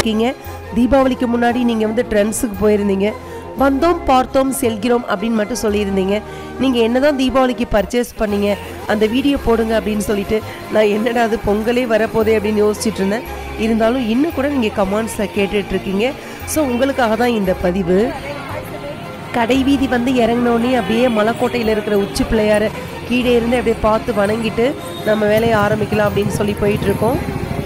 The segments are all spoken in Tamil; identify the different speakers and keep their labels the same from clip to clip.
Speaker 1: இருக்கீங்க தீபாவளிக்கு முன்னாடி நீங்கள் வந்து ட்ரெண்ட்ஸுக்கு போயிருந்தீங்க வந்தோம் பார்த்தோம் செல்கிறோம் அப்படின்னு மட்டும் சொல்லியிருந்தீங்க நீங்கள் என்னதான் தீபாவளிக்கு பர்ச்சேஸ் பண்ணீங்க அந்த வீடியோ போடுங்க அப்படின்னு சொல்லிட்டு நான் என்னடா அது பொங்கலே வரப்போதே அப்படின்னு யோசிச்சுட்டு இருந்தேன் இருந்தாலும் இன்னும் கூட நீங்கள் கமெண்ட்ஸில் கேட்டுட்ருக்கீங்க ஸோ உங்களுக்காக தான் இந்த பதிவு கடை வீதி வந்து இறங்கினோடனே அப்படியே மலைக்கோட்டையில் இருக்கிற உச்சி பிள்ளையார கீழே இருந்து அப்படியே பார்த்து வணங்கிட்டு நம்ம வேலையை ஆரம்பிக்கலாம் அப்படின்னு சொல்லி போயிட்டு இருக்கோம்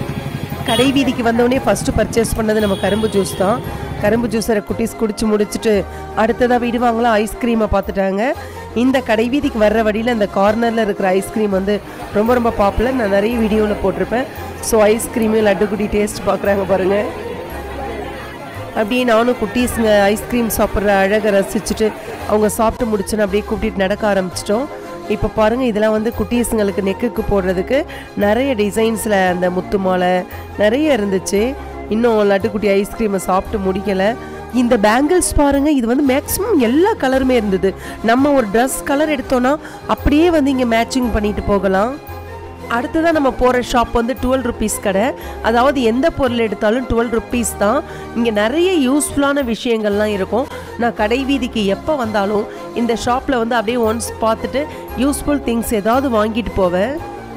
Speaker 1: கடை வீதிக்கு வந்தோடனே ஃபஸ்ட்டு பர்ச்சேஸ் பண்ணது நம்ம கரும்பு ஜூஸ் தான் கரும்பு ஜூஸரை குட்டீஸ் குடிச்சு முடிச்சுட்டு அடுத்ததாக விடுவாங்களா ஐஸ்கிரீமை பார்த்துட்டாங்க இந்த கடை வீதிக்கு வர்ற வழியில் இந்த கார்னரில் இருக்கிற ஐஸ்கிரீம் வந்து ரொம்ப ரொம்ப பாப்புலர் நான் நிறைய வீடியோவில் போட்டிருப்பேன் ஸோ ஐஸ்கிரீமு லட்டுக்குடி டேஸ்ட் பார்க்குறாங்க பாருங்கள் அப்படியே நானும் குட்டீஸுங்க ஐஸ்கிரீம் சாப்பிட்ற அழகை ரசிச்சுட்டு அவங்க சாப்பிட்டு முடிச்சுன்னு அப்படியே கூப்பிட்டு நடக்க ஆரம்பிச்சிட்டோம் இப்போ பாருங்கள் இதெல்லாம் வந்து குட்டீஸுங்களுக்கு நெக்குக்கு போடுறதுக்கு நிறைய டிசைன்ஸில் அந்த முத்து மாலை நிறைய இருந்துச்சு இன்னும் லட்டுக்குட்டி ஐஸ்கிரீமை சாப்பிட்டு முடிக்கலை இந்த பேங்கிள்ஸ் பாருங்கள் இது வந்து மேக்ஸிமம் எல்லா கலருமே இருந்தது நம்ம ஒரு ட்ரெஸ் கலர் எடுத்தோன்னா அப்படியே வந்து இங்கே மேட்சிங் பண்ணிட்டு போகலாம் அடுத்ததாக நம்ம போகிற ஷாப் வந்து டுவெல் ருபீஸ் கடை அதாவது எந்த பொருள் எடுத்தாலும் டுவெல் ருபீஸ் தான் இங்கே நிறைய யூஸ்ஃபுல்லான விஷயங்கள்லாம் இருக்கும் நான் கடை வீதிக்கு எப்போ வந்தாலும் இந்த ஷாப்பில் வந்து அப்படியே ஒன்ஸ் பார்த்துட்டு யூஸ்ஃபுல் திங்ஸ் ஏதாவது வாங்கிட்டு போவேன்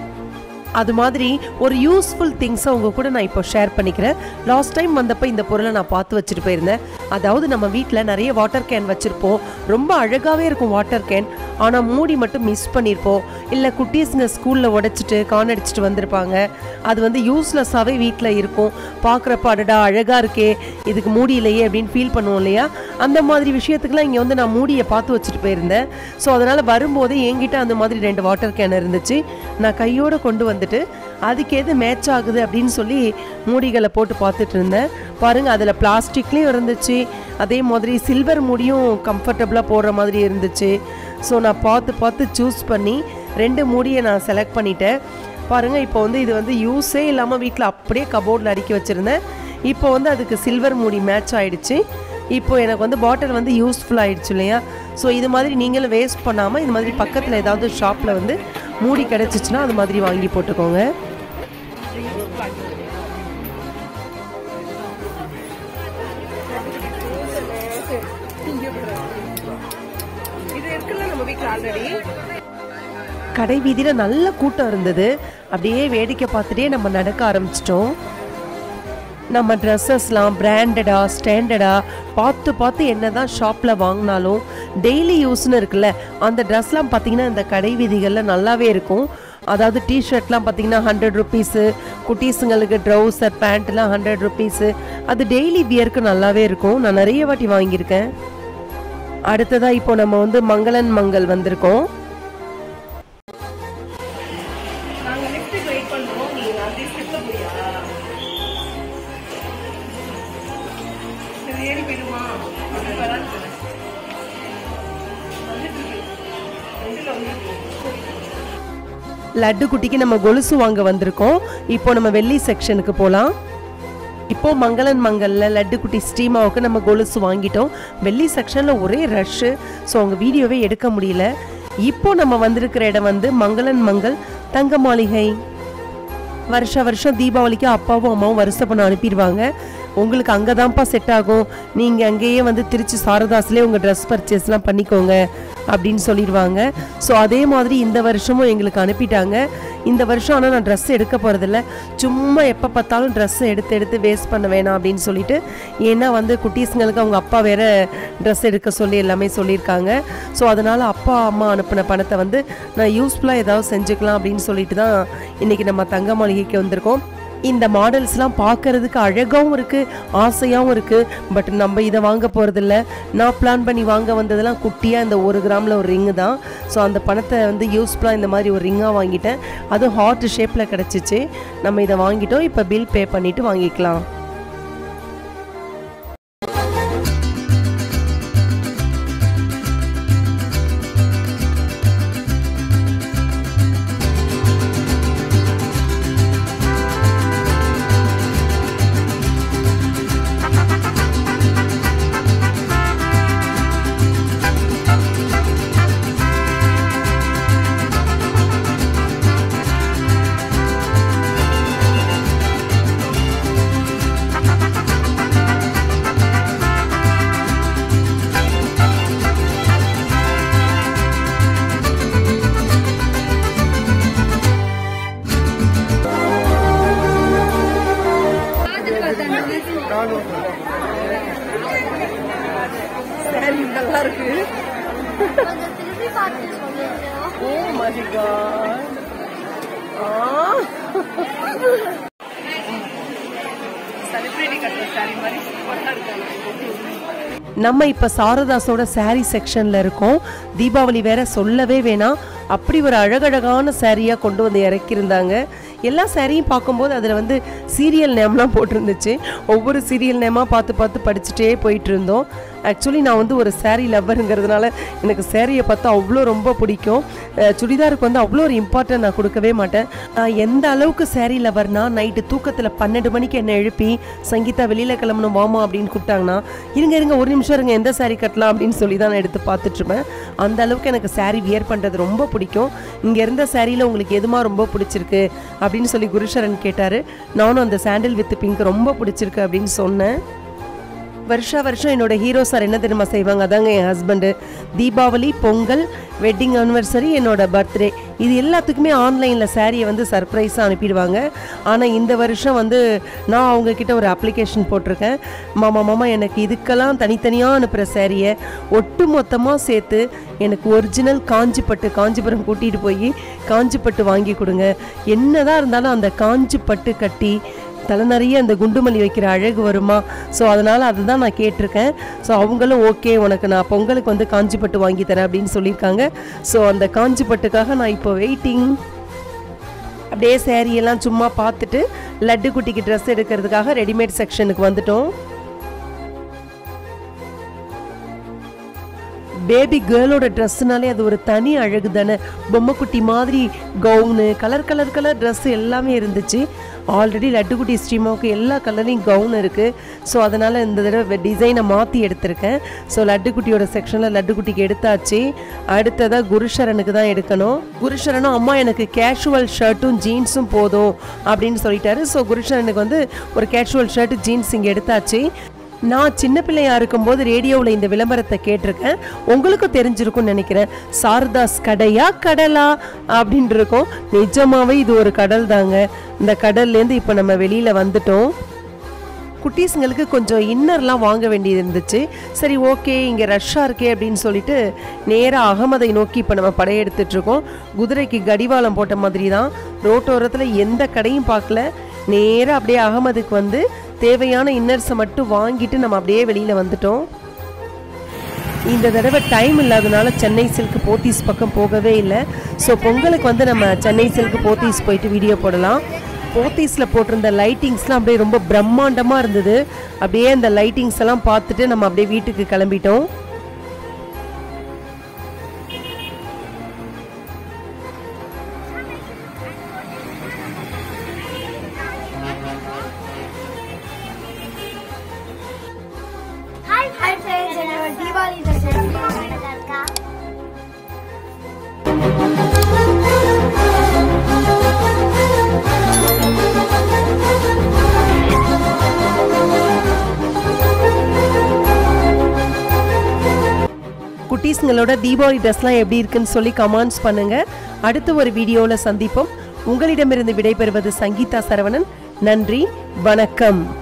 Speaker 1: அது மாதிரி ஒரு யூஸ்ஃபுல் திங்ஸை உங்க கூட நான் இப்போ ஷேர் பண்ணிக்கிறேன் லாஸ்ட் டைம் வந்தப்போ இந்த பொருளை நான் பார்த்து வச்சுட்டு போயிருந்தேன் அதாவது நம்ம வீட்டில் நிறைய வாட்டர் கேன் வச்சுருப்போம் ரொம்ப அழகாகவே இருக்கும் வாட்டர் கேன் ஆனால் மூடி மட்டும் மிஸ் பண்ணியிருப்போம் இல்லை குட்டீஸுங்க ஸ்கூலில் உடைச்சிட்டு கான் அடிச்சிட்டு வந்திருப்பாங்க அது வந்து யூஸ்லெஸ்ஸாகவே வீட்டில் இருக்கும் பார்க்குறப்ப அடடா அழகாக இருக்கே இதுக்கு மூடி இல்லையே அப்படின்னு ஃபீல் பண்ணுவோம் இல்லையா அந்த மாதிரி விஷயத்துக்குலாம் இங்கே வந்து நான் மூடியை பார்த்து வச்சுட்டு போயிருந்தேன் ஸோ அதனால் வரும்போதே என்கிட்ட அந்த மாதிரி ரெண்டு வாட்டர் கேன் இருந்துச்சு நான் கையோடு கொண்டு வந்துட்டு அதுக்கு எது மேட்ச் ஆகுது அப்படின்னு சொல்லி மூடிகளை போட்டு பார்த்துட்டு இருந்தேன் பாருங்கள் அதில் பிளாஸ்டிக்லேயும் இருந்துச்சு அதே மாதிரி சில்வர் மூடியும் கம்ஃபர்டபுளாக போடுற மாதிரி இருந்துச்சு ஸோ நான் பார்த்து பார்த்து சூஸ் பண்ணி ரெண்டு மூடியை நான் செலக்ட் பண்ணிட்டேன் பாருங்கள் இப்போ வந்து இது வந்து யூஸே இல்லாமல் வீட்டில் அப்படியே கபோர்டில் அடுக்கி வச்சுருந்தேன் இப்போ வந்து அதுக்கு சில்வர் மூடி மேட்ச் ஆயிடுச்சு இப்போ எனக்கு வந்து பாட்டில் வந்து யூஸ்ஃபுல் ஆயிடுச்சு இல்லையா ஸோ இது மாதிரி நீங்களும் வேஸ்ட் பண்ணாமல் இது மாதிரி பக்கத்தில் ஏதாவது ஷாப்பில் வந்து மூடி கிடச்சிச்சின்னா அது மாதிரி வாங்கி போட்டுக்கோங்க
Speaker 2: இது இருக்குல்ல நம்ம வீட்ல ஆல்ரெடி
Speaker 1: கடை வீதியில் நல்ல கூட்டம் இருந்தது அப்படியே வேடிக்கை பார்த்துட்டே நம்ம நடக்க ஆரம்பிச்சிட்டோம் நம்ம ட்ரெஸ்ஸஸ்லாம் பிராண்டடா ஸ்டாண்டர்டா பார்த்து பார்த்து என்ன தான் ஷாப்பில் வாங்கினாலும் டெய்லி யூஸ்னு இருக்குல்ல அந்த ட்ரெஸ்லாம் பார்த்தீங்கன்னா இந்த கடை வீதிகளில் நல்லாவே இருக்கும் அதாவது டிஷர்ட்லாம் பார்த்தீங்கன்னா ஹண்ட்ரட் ருபீஸு குட்டீஸுங்களுக்கு ட்ரௌசர் பேண்ட்லாம் ஹண்ட்ரட் ருபீஸு அது டெய்லி வியருக்கு நல்லாவே இருக்கும் நான் நிறைய வாட்டி வாங்கியிருக்கேன் அடுத்ததாக இப்போ நம்ம வந்து மங்களன் மங்கள் வந்திருக்கோம்
Speaker 2: நாங்க லிஃப்ட்டுக்கு வெயிட் பண்றோம் நீங்க அதே ஸ்டெப்ல போறியா சரி ஏறி போயிடுமா அது வராது வந்துட்டு இருக்கு ரெண்டுல வந்துட்டு
Speaker 1: லட்டு குட்டிக்கு நம்ம கொலுசு வாங்க வந்திருக்கோம் இப்போ நம்ம வெள்ளி செக்ஷனுக்கு போகலாம் இப்போ மங்களன் மங்கல்ல லட்டு குட்டி ஸ்டீமாவுக்கு நம்ம கொலுசு வாங்கிட்டோம் வெள்ளி செக்ஷனில் ஒரே ரஷ்ஷு ஸோ அவங்க வீடியோவே எடுக்க முடியல இப்போ நம்ம வந்திருக்கிற இடம் வந்து மங்களன் மங்கள் தங்க மாளிகை வருஷ வருஷம் தீபாவளிக்கு அப்பாவும் அம்மாவும் வருஷ பணம் அனுப்பிடுவாங்க உங்களுக்கு அங்கே தான்ப்பா செட் ஆகும் நீங்கள் அங்கேயே வந்து திருச்சி சாரதாஸ்லேயே உங்கள் ட்ரெஸ் பர்ச்சேஸ்லாம் பண்ணிக்கோங்க அப்படின்னு சொல்லிடுவாங்க ஸோ அதே மாதிரி இந்த வருஷமும் எங்களுக்கு அனுப்பிட்டாங்க இந்த வருஷம் ஆனால் நான் ட்ரெஸ் எடுக்க போகிறதில்ல சும்மா எப்போ பார்த்தாலும் ட்ரெஸ்ஸை எடுத்து எடுத்து வேஸ்ட் பண்ண வேணாம் அப்படின்னு சொல்லிட்டு ஏன்னா வந்து குட்டீஸுங்களுக்கு அவங்க அப்பா வேற ட்ரெஸ் எடுக்க சொல்லி எல்லாமே சொல்லியிருக்காங்க ஸோ அதனால் அப்பா அம்மா அனுப்பின பணத்தை வந்து நான் யூஸ்ஃபுல்லாக ஏதாவது செஞ்சுக்கலாம் அப்படின்னு சொல்லிட்டு தான் இன்றைக்கி நம்ம தங்க மாளிகைக்கு வந்திருக்கோம் இந்த மாடல்ஸ்லாம் பார்க்கறதுக்கு அழகாகவும் இருக்குது ஆசையாகவும் இருக்குது பட் நம்ம இதை வாங்க போகிறதில்ல நான் பிளான் பண்ணி வாங்க வந்ததெல்லாம் குட்டியாக இந்த ஒரு கிராமில் ஒரு ரிங்கு தான் ஸோ அந்த பணத்தை வந்து யூஸ்ஃபுல்லாக இந்த மாதிரி ஒரு ரிங்காக வாங்கிட்டேன் அதுவும் ஹார்ட் ஷேப்பில் கிடச்சிச்சு நம்ம இதை வாங்கிட்டோம் இப்போ பில் பே பண்ணிவிட்டு வாங்கிக்கலாம் சாரி நல்லா இருக்கு
Speaker 3: கொஞ்சம் திருப்பி பார்த்து சொல்லுங்க
Speaker 1: ஓ மை காட்
Speaker 2: செலிபிரிட்டி கட்டுற சாரி மாதிரி சூப்பராக இருக்காங்க
Speaker 1: நம்ம இப்ப சாரதாஸோட saree செக்ஷன்ல இருக்கோம் தீபாவளி வேற சொல்லவே வேணாம் அப்படி ஒரு அழகழகான சாரியா கொண்டு வந்து இறக்கியிருந்தாங்க எல்லா சாரியும் பார்க்கும்போது அதில் வந்து சீரியல் நேம்லாம் போட்டிருந்துச்சு ஒவ்வொரு சீரியல் நேமாக பார்த்து பார்த்து படிச்சுட்டே போயிட்டு இருந்தோம் ஆக்சுவலி நான் வந்து ஒரு saree லவ்வருங்கிறதுனால எனக்கு சேரீயை பார்த்தா அவ்வளோ ரொம்ப பிடிக்கும் அஹ் சுடிதாருக்கு வந்து அவ்வளோ ஒரு இம்பார்ட்டன்ட் நான் கொடுக்கவே மாட்டேன் நான் எந்த அளவுக்கு saree லவர்னா நைட்டு தூக்கத்தில் பன்னெண்டு மணிக்கு என்னை எழுப்பி சங்கீதா வெளியில் கிளம்பணும் வாமா அப்படின்னு கூப்பிட்டாங்கன்னா இருங்க இருங்க ஒரு நிமிஷம் இருங்க எந்த saree கட்டலாம் அப்படின்னு சொல்லி தான் நான் எடுத்து பார்த்துட்ருப்பேன் அந்த அளவுக்கு எனக்கு saree வியர் பண்ணுறது ரொம்ப பிடிக்கும் இங்கே இருந்த சாரியில் உங்களுக்கு எதுமா ரொம்ப பிடிச்சிருக்கு அப்படின்னு சொல்லி குருஷரன் கேட்டார் நானும் அந்த சாண்டில் வித் பிங்க் ரொம்ப பிடிச்சிருக்கு அப்படின்னு சொன்னேன் வருஷா வருஷம் என்னோட ஹீரோ சார் என்ன தெரியுமா செய்வாங்க அதாங்க என் husband Deepavali Pongal wedding anniversary என்னோட பர்த்டே இது எல்லாத்துக்குமே ஆன்லைனில் சாரியை வந்து சர்ப்ரைஸாக அனுப்பிடுவாங்க ஆனால் இந்த வருஷம் வந்து நான் அவங்க கிட்ட ஒரு அப்ளிகேஷன் போட்டிருக்கேன் மாமா மாமா எனக்கு இதுக்கெல்லாம் தனித்தனியாக அனுப்புகிற சாரியை ஒட்டு மொத்தமாக சேர்த்து எனக்கு ஒரிஜினல் காஞ்சிப்பட்டு காஞ்சிபுரம் கூட்டிகிட்டு போய் காஞ்சிப்பட்டு வாங்கி கொடுங்க என்னதான் இருந்தாலும் அந்த காஞ்சிப்பட்டு கட்டி தலை நிறைய அந்த குண்டுமல்லி வைக்கிற அழகு வருமா ஸோ அதனால் அதுதான் நான் கேட்டிருக்கேன் ஸோ அவங்களும் ஓகே உனக்கு நான் பொங்கலுக்கு வந்து காஞ்சிப்பட்டு வாங்கி தரேன் அப்படின்னு சொல்லியிருக்காங்க ஸோ அந்த காஞ்சிப்பட்டுக்காக நான் இப்போ வெயிட்டிங் அப்படியே saree எல்லாம் சும்மா பார்த்துட்டு லட்டு குட்டிக்கு ட்ரெஸ் எடுக்கிறதுக்காக ரெடிமேட் செக்ஷனுக்கு வந்துட்டோம் பேபி கேர்ளோட ட்ரெஸ்ஸுனாலே அது ஒரு தனி அழகு தானே பொம்மைக்குட்டி மாதிரி gown colour colour colour dress எல்லாமே இருந்துச்சு ஆல்ரெடி லட்டுக்குட்டி ஸ்ரீமாவுக்கு எல்லா கலர்லையும் கவுன் இருக்குது ஸோ அதனால் இந்த தடவை டிசைனை மாற்றி எடுத்திருக்கேன் ஸோ லட்டுக்குட்டியோட செக்ஷனில் லட்டுக்குட்டிக்கு எடுத்தாச்சு அடுத்ததாக குருஷரனுக்கு தான் எடுக்கணும் குருஷரனும் அம்மா எனக்கு கேஷுவல் ஷர்ட்டும் ஜீன்ஸும் போதும் அப்படின்னு சொல்லிட்டாரு ஸோ குருஷரனுக்கு வந்து ஒரு கேஷுவல் ஷர்ட் ஜீன்ஸ் இங்கே எடுத்தாச்சு நான் சின்ன பிள்ளையா இருக்கும்போது ரேடியோவில் இந்த விளம்பரத்தை கேட்டிருக்கேன் உங்களுக்கும் தெரிஞ்சிருக்கும்னு நினைக்கிறேன் சாரதாஸ் கடையா கடலா அப்படின்னு இருக்கும் நிஜமாவே இது ஒரு கடல் தாங்க இந்த கடல்லேருந்து இப்போ நம்ம வெளியில் வந்துட்டோம் குட்டீஸுங்களுக்கு கொஞ்சம் இன்னர்லாம் வாங்க வேண்டியது இருந்துச்சு சரி ஓகே இங்கே ரஷ்ஷாக இருக்கே அப்படின்னு சொல்லிட்டு நேராக அகமதை நோக்கி இப்போ நம்ம படையெடுத்துட்டு இருக்கோம் குதிரைக்கு கடிவாளம் போட்ட மாதிரி தான் ரோட்டோரத்தில் எந்த கடையும் பார்க்கல நேராக அப்படியே அகமதுக்கு வந்து தேவையான இன்னர்ஸை மட்டும் வாங்கிட்டு நம்ம அப்படியே வெளியில் வந்துட்டோம் இந்த தடவை டைம் இல்லாதனால சென்னை சில்க் போத்தீஸ் பக்கம் போகவே இல்லை ஸோ பொங்கலுக்கு வந்து நம்ம சென்னை சில்க் போத்தீஸ் போயிட்டு வீடியோ போடலாம் போத்தீஸில் போட்டிருந்த லைட்டிங்ஸ்லாம் அப்படியே ரொம்ப பிரம்மாண்டமாக இருந்தது அப்படியே அந்த லைட்டிங்ஸ் எல்லாம் பார்த்துட்டு நம்ம அப்படியே வீட்டுக்கு கிளம்பிட்டோம்
Speaker 3: ஹாய் ஹாய் ஃப்ரெண்ட்ஸ் என்னோட தீபாவளி ட்ரெஸ் இருக்கா
Speaker 1: குட்டீஸுங்களோட தீபாவளி ட்ரெஸ்லாம் எப்படி இருக்குன்னு சொல்லி கமெண்ட்ஸ் பண்ணுங்க அடுத்த ஒரு வீடியோவில் சந்திப்போம் உங்களிடமிருந்து விடைபெறுவது சங்கீதா சரவணன் நன்றி வணக்கம்